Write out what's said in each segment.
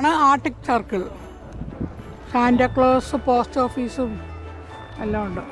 ആണ് Arctic circle Santa Claus post ഓഫീസും എല്ലാം ഉണ്ട്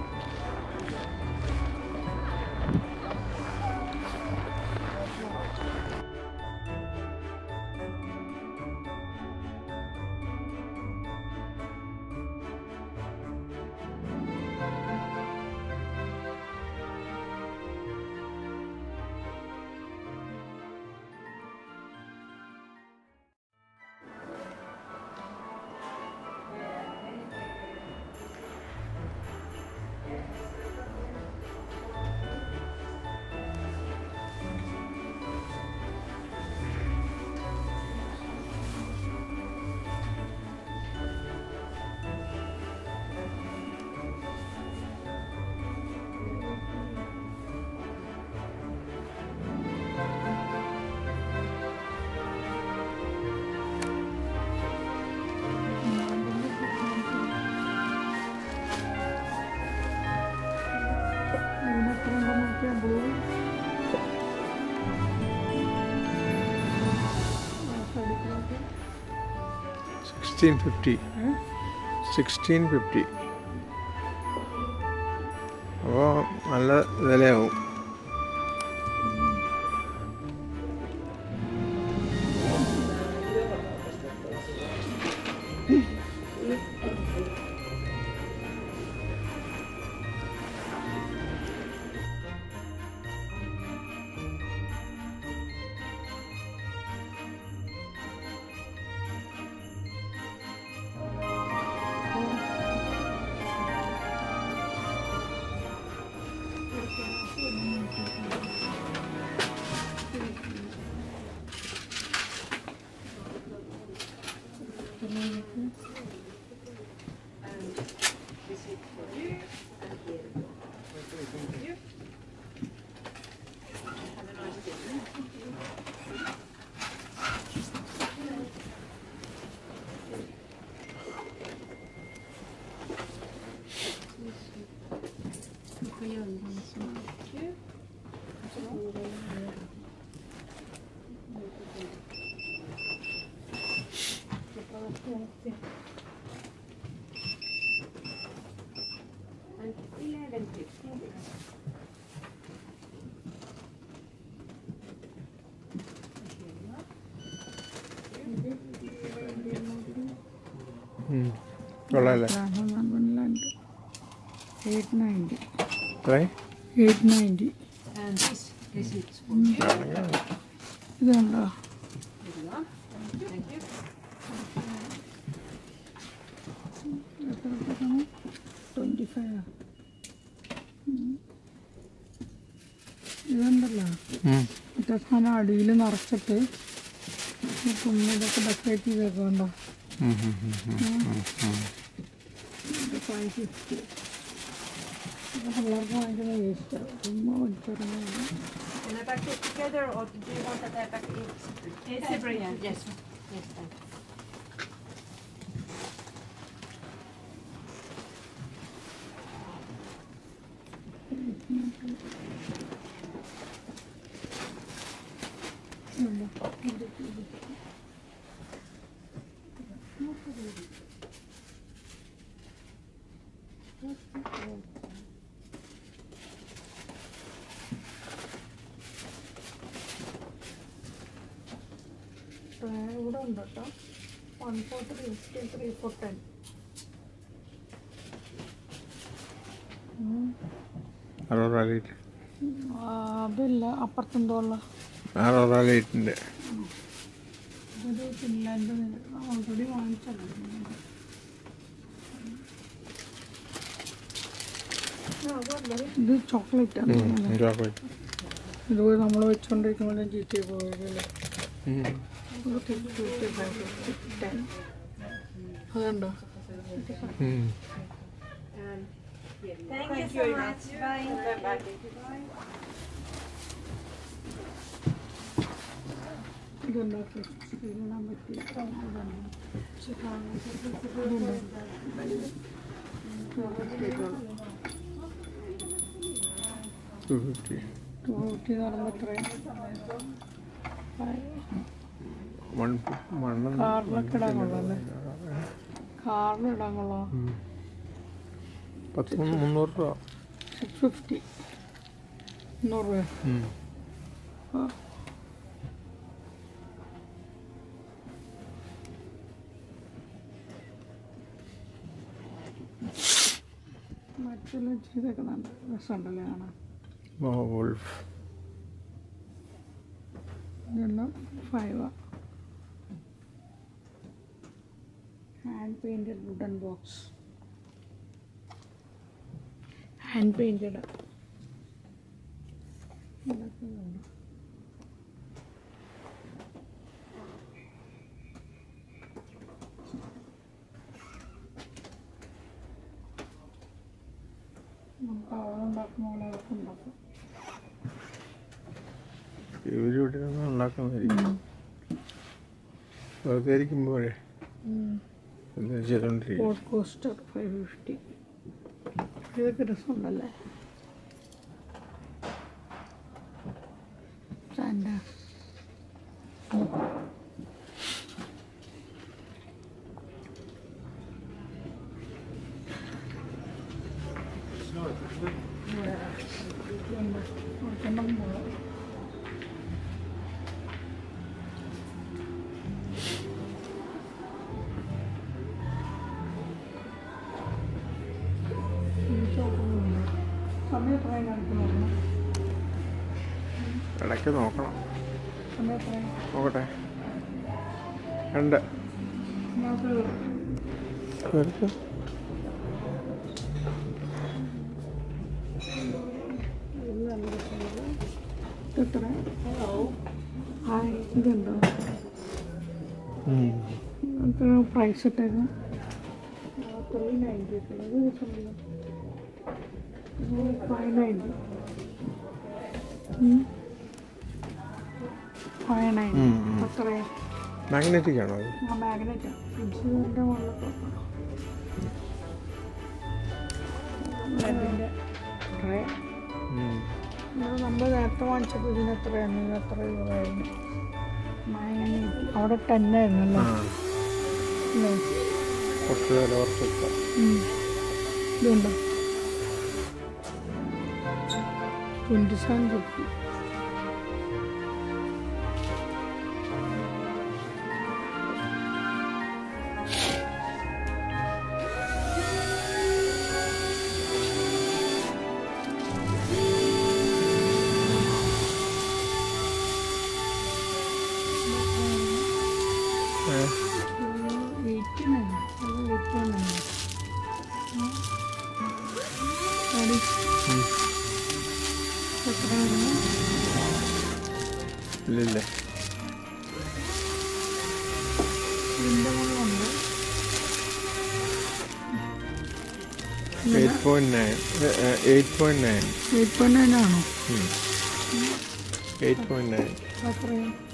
സിക്സ്റ്റീൻ ഫിഫ്റ്റി സിക്സ്റ്റീൻ ഫിഫ്റ്റി അപ്പോൾ നല്ല വിലയാവും ഉം. കൊള്ളാമല്ലേ എയ്റ്റ് നയൻറ്റി എത്രയും eight ninety And this, this is ഇതുണ്ടോ Thank you. ട്വൻറ്റി ഫൈവ് ഇതുണ്ടല്ലോ ഉം. മറ്റേ സാധനം അടിയിൽ നിറച്ചിട്ട് ഈ കുഞ്ഞ് ഇതൊക്കെ ഡെക്കറേറ്റ് ചെയ്തേക്കുണ്ടോ ഉം, ഉം, ഉം, ഉം, ഉം. ഫൈവ് ഫിഫ്റ്റി പിള്ളേർക്ക് വാങ്ങിക്കുന്ന വേസ്റ്റ് ചുമ്മാ പഠിച്ചിറങ്ങുന്നത് Can I pack it together or do you want that I pack it separately? It's separate, yeah. Yes. Yes, thank you. ഇവിടെ ഉണ്ട് കേട്ടോ one four three three four ten aurora light അതില്ല അപ്പുറത്തെന്തോ ഉള്ള അറോറ ലൈറ്റിൻ്റെ ഇതൊരു ഫിൻലാൻഡ് ഓൾറെഡി വാങ്ങിച്ചല്ലോ ഇത് chocolate ആണ് ചോക്ലേറ്റ് ഇത് നമ്മൾ വെച്ചുകൊണ്ടിരിക്കുമ്പോൾ ജി ടി പോയതല്ലേ അതുണ്ടോ Thank, you so much. Bye. Bye. ഇതുണ്ടാക്കി ഇടാൻ പറ്റിയ ടു ഫിഫ്റ്റി ടൂ ഫിഫ്റ്റി എന്ന് പറയുമ്പോൾ എത്രയാണ് വൺ വണ്ണം കാറിലൊക്കെ ഇടാൻ കൊള്ളാം അല്ലേ കാറിൽ ഇടാൻ കൊള്ളാം പത്ത് മൂന്ന് മുന്നൂറ് രൂപ സിക്സ് ഫിഫ്റ്റി മുന്നൂറ് രൂപ ഉം. ആ. മറ്റെല്ലാം ചെയ്തൊക്കെ നല്ല രസമുണ്ടല്ലേ കാണാൻ ഓ വോൾഫ് ഇതെല്ലാം ഫൈവാ hand painted wooden box hand painted നമുക്ക് അവിടെ ഉണ്ടാക്കുന്ന പോലെ അതൊക്കെ ഉണ്ടാക്കും ഇവരിവിടെ ഒന്നും ഉണ്ടാക്കുന്നതായിരിക്കും വെറുതെ ഇരിക്കുമ്പോഴേ എല്ലാം ചെയ്തോണ്ടിരിക്കും ഫോർട്ട് കോസ്റ്റർ ഫൈവ് ഫിഫ്റ്റി ഇതൊക്കെ രസമുണ്ടല്ലേ സാൻഡ സമയം എത്രയും കാണിക്കുന്നു ഇടയ്ക്ക് നോക്കണം സമയം എത്രയും നോക്കട്ടെ രണ്ട് നമുക്ക് പേർക്ക് ഇത് നല്ല രസമുള്ളത് ഇതെത്ര ഹായ് ഇതുണ്ടോ എത്ര പ്രൈസ് ഇട്ടേക്കും ത്രീ നയൻറ്റി ഇത് രസമുണ്ടല്ലോ ഫൈവ് നയൻറ്റി ഫൈവ് നയൻറ്റി ഉം, ഉം. അത്രയും മാഗ്നറ്റിക് ആണോ അത് ആ മാഗ്നറ്റ് ഫ്രിഡ്ജിൻ്റെ മുകളിലൊക്കെ ലെഡിൻ്റെ ട്രേ ഉം. ഇത് നമ്മൾ നേരത്തെ വാങ്ങിച്ചപ്പോൾ ഇതിന് എത്രയായിരുന്നു ഇതിന് എത്ര രൂപയായിരുന്നു മൈനീറ്റ് അവിടെ ടെൻ ആയിരുന്നല്ലോ ആ അല്ലേ കുറച്ച് വില കുറച്ചൊക്കെ ഉം. ഇതുണ്ടോ ട്വൻറ്റി സെവൻ ഫിഫ്റ്റി ഏ? എയ്റ്റി നയൻ അത് എയ്റ്റി നയൻ ഉം. എത്രയായിരുന്നു ഇല്ലില്ല ഇതിൻ്റെ മുകളിലുണ്ട് eight point nine eight point nine eight point nine ആണോ എയ്റ്റ് പോയിന്റ് നയൻ എത്രയാണ്